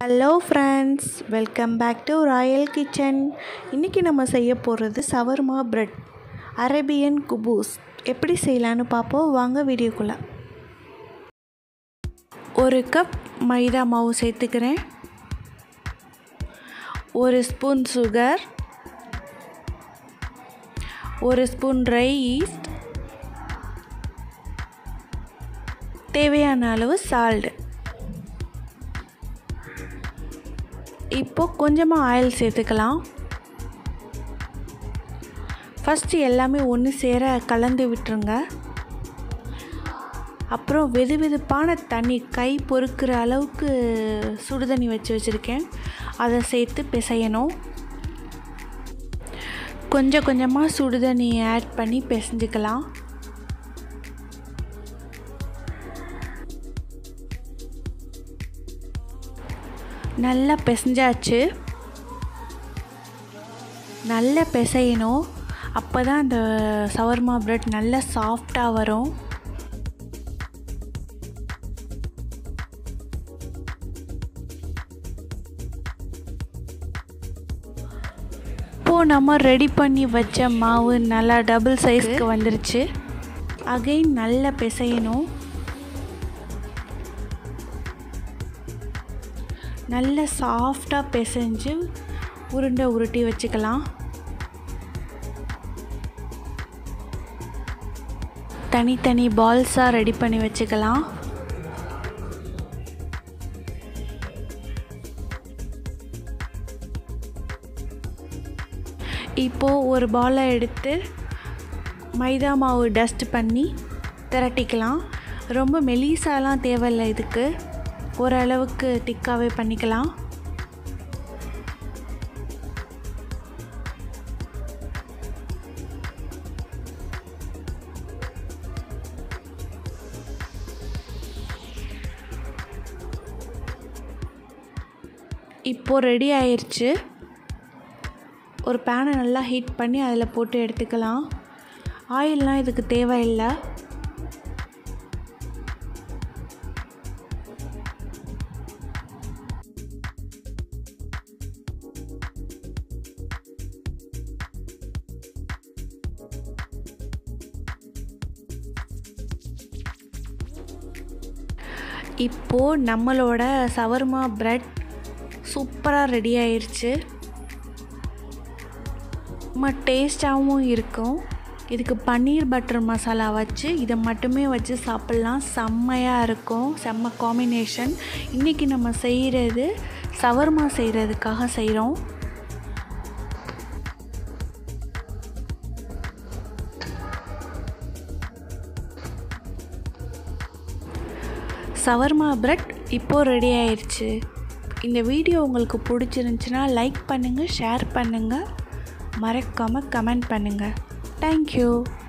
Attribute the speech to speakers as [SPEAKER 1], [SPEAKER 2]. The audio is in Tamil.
[SPEAKER 1] hello friends welcome back to Royal Kitchen இன்றைக்கி நம்ம செய்ய போகிறது சவர்மா பிரெட் அரேபியன் குபூஸ் எப்படி செய்யலான்னு பார்ப்போம் வாங்க வீடியோக்குள்ளே ஒரு கப் மைதா மாவு சேர்த்துக்கிறேன் ஒரு ஸ்பூன் சுகர் ஒரு ஸ்பூன் ட்ரை ஈஸ்ட் தேவையான அளவு சால்ட் இப்போது கொஞ்சமாக ஆயில் சேர்த்துக்கலாம் ஃபஸ்ட்டு எல்லாமே ஒன்று சேர கலந்து விட்டுருங்க அப்புறம் வெது வெதுப்பான தண்ணி கை பொறுக்கிற அளவுக்கு சுடு தண்ணி வச்சு வச்சுருக்கேன் அதை சேர்த்து பிசையணும் கொஞ்சம் கொஞ்சமாக சுடு தண்ணி ஆட் பண்ணி பிசைஞ்சுக்கலாம் நல்லா பிசைஞ்சாச்சு நல்லா பிசையணும் அப்போ தான் அந்த சவர்மா ப்ரெட் நல்லா சாஃப்டாக வரும் இப்போது நம்ம ரெடி பண்ணி வச்ச மாவு நல்லா டபுள் சைஸ்க்கு வந்துருச்சு அகைன் நல்லா பிசையணும் நல்ல சாஃப்டாக பிசைஞ்சு உருண்டை உருட்டி வச்சுக்கலாம் தனித்தனி பால்ஸாக ரெடி பண்ணி வச்சுக்கலாம் இப்போது ஒரு பாலை எடுத்து மைதா மாவு டஸ்ட் பண்ணி திரட்டிக்கலாம் ரொம்ப மெலிசாலாம் தேவையில்லை இதுக்கு ஓரளவுக்கு திக்காகவே பண்ணிக்கலாம் இப்போது ரெடி ஆயிடுச்சு ஒரு பேனை நல்லா ஹீட் பண்ணி அதில் போட்டு எடுத்துக்கலாம் ஆயிலெலாம் இதுக்கு தேவையில்லை இப்போது நம்மளோட சவர்மா ப்ரெட் சூப்பராக ரெடி ஆயிடுச்சு ரொம்ப டேஸ்ட்டாகவும் இருக்கும் இதுக்கு பன்னீர் பட்டர் மசாலா வச்சு இதை மட்டுமே வச்சு சாப்பிட்லாம் செம்மையாக இருக்கும் செம்ம காம்பினேஷன் இன்றைக்கி நம்ம செய்கிறது சவர்மா செய்கிறதுக்காக செய்கிறோம் சவர்மா பிரெட் இப்போது ரெடி ஆயிடுச்சு இந்த வீடியோ உங்களுக்கு பிடிச்சிருந்துச்சின்னா லைக் பண்ணுங்கள் ஷேர் பண்ணுங்கள் மறக்காமல் கமெண்ட் பண்ணுங்கள் தேங்க்யூ